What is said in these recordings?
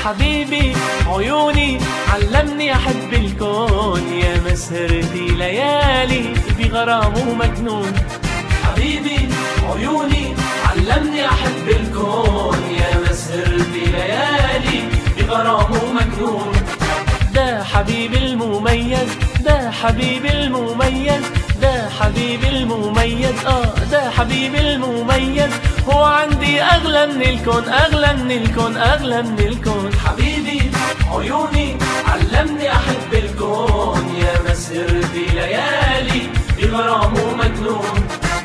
حبيبي عيوني علمني أحب الكون يا مسهرتي ليالي بغرامه مجنون حبيبي عيوني علمني أحب الكون يا مسهرتي ليالي بغرامه مجنون ده حبيبي المميز ده حبيبي المميز ده حبيبي المميز اه ده حبيبي المميز هو عندي اغلى من الكون اغلى من الكون اغلى من الكون حبيبي عيوني علمني احب الكون يا مسيرتي ليالي بغرامه مجنون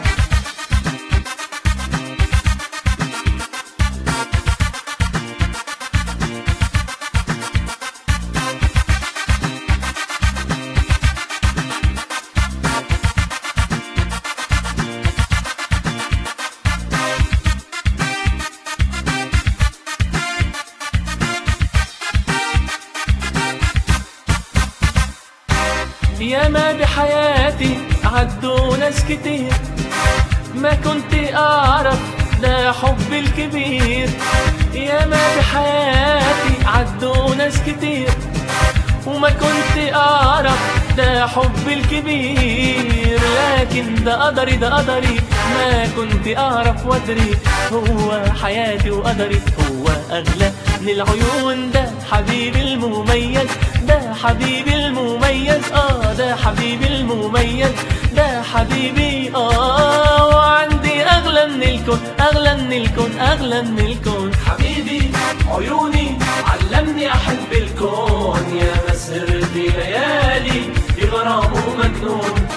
ياما بحياتي عدوا ناس كتير ما كنت أعرف ده حب الكبير ياما بحياتي عدوا ناس كتير وما كنت أعرف ده حب الكبير لكن ده قدري ده قدري ما كنت أعرف وأدري هو حياتي وقدري هو أغلى من العيون ده حبيبي المميز ده حبيبي المميز اه ده حبيبي المميز ده حبيبي اه وعندي اغلى من الكون اغلى من الكون اغلى من الكون حبيبي عيوني علمني احب الكون يا مسرتي ليالي بغرامه مجنون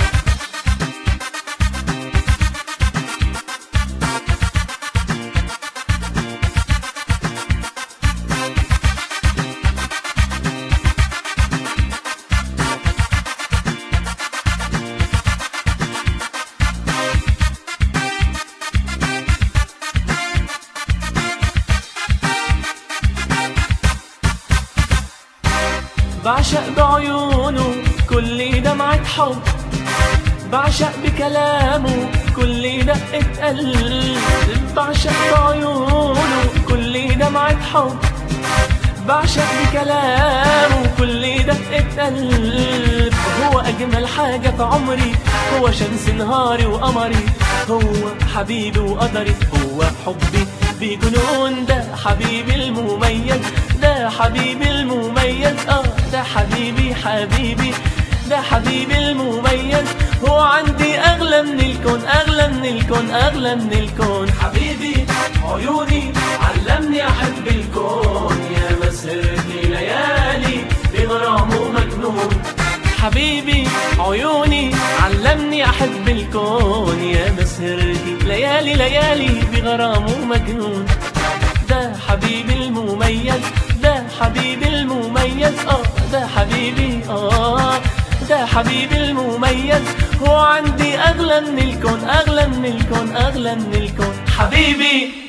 بعشق بعيونه كل دمعة حب بعشق بكلامه كل دقة قلب بعشق بعيونه كل دمعة حب بعشق بكلامه كل دقة قلب هو أجمل حاجة في عمري هو شمس نهاري وقمري هو حبيبي وقدري هو حبي بجنون ده حبيبي المميز ده حبيبي المميز اه ده حبيبي حبيبي ده حبيبي المميز هو عندي اغلى من الكون اغلى من الكون اغلى من الكون حبيبي عيوني علمني احب الكون يا مسيرتي ليالي بغرامه مجنون حبيبي عيوني علمني احب الكون يا مسهرتي ليالي ليالي بغرامه مجنون ده حبيبي المميز ده حبيبي المميز اه ده حبيبي اه ده حبيبي المميز هو عندي اغلى من الكون اغلى من الكون اغلى من الكون حبيبي